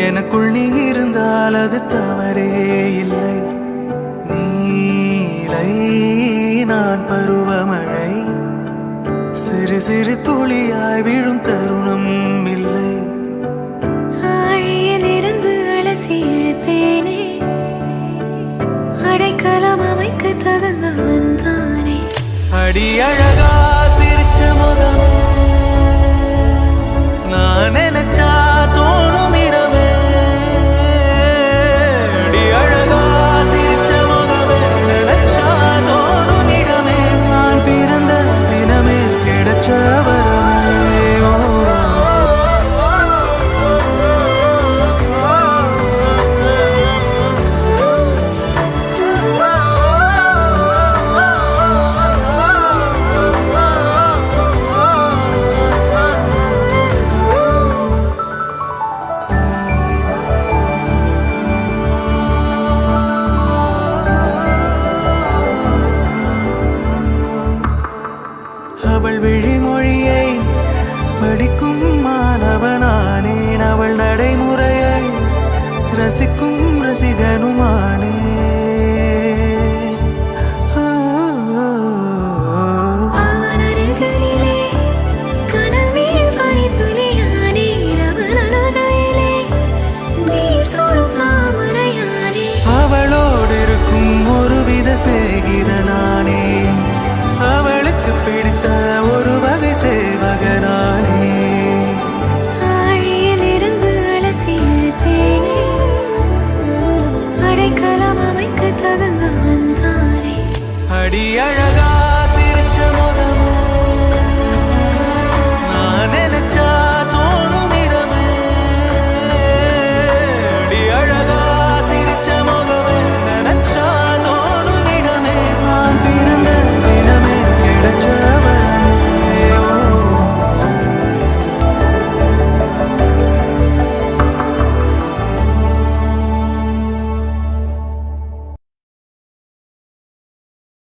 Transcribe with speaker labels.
Speaker 1: எனக்குள் நீ இருந்தால் அது தவறே இல்லை நீலை நான் பருவமழை சிறு சிறு துளியாய் விழும் தருணம் இல்லை
Speaker 2: ஆழியிலிருந்து அலசி இழுத்தேனே அடைக்கலம் அமைக்க தகுந்தவன் தானே
Speaker 1: அடி அழகா சிரிச்ச முகமே நான் நினைச்சா தோணும் இடமே அடி அழகா சிரிச்ச முகமே நினைச்சா தோணும் இடமே நான் பிறந்த தினமே கிடைச்ச வரமே ஓ. அவள் விழிமொழியை படிக்கும் மாணவனானேன் அவள் நடைமுறையை ரசிக்கும் ரசிகனுமானே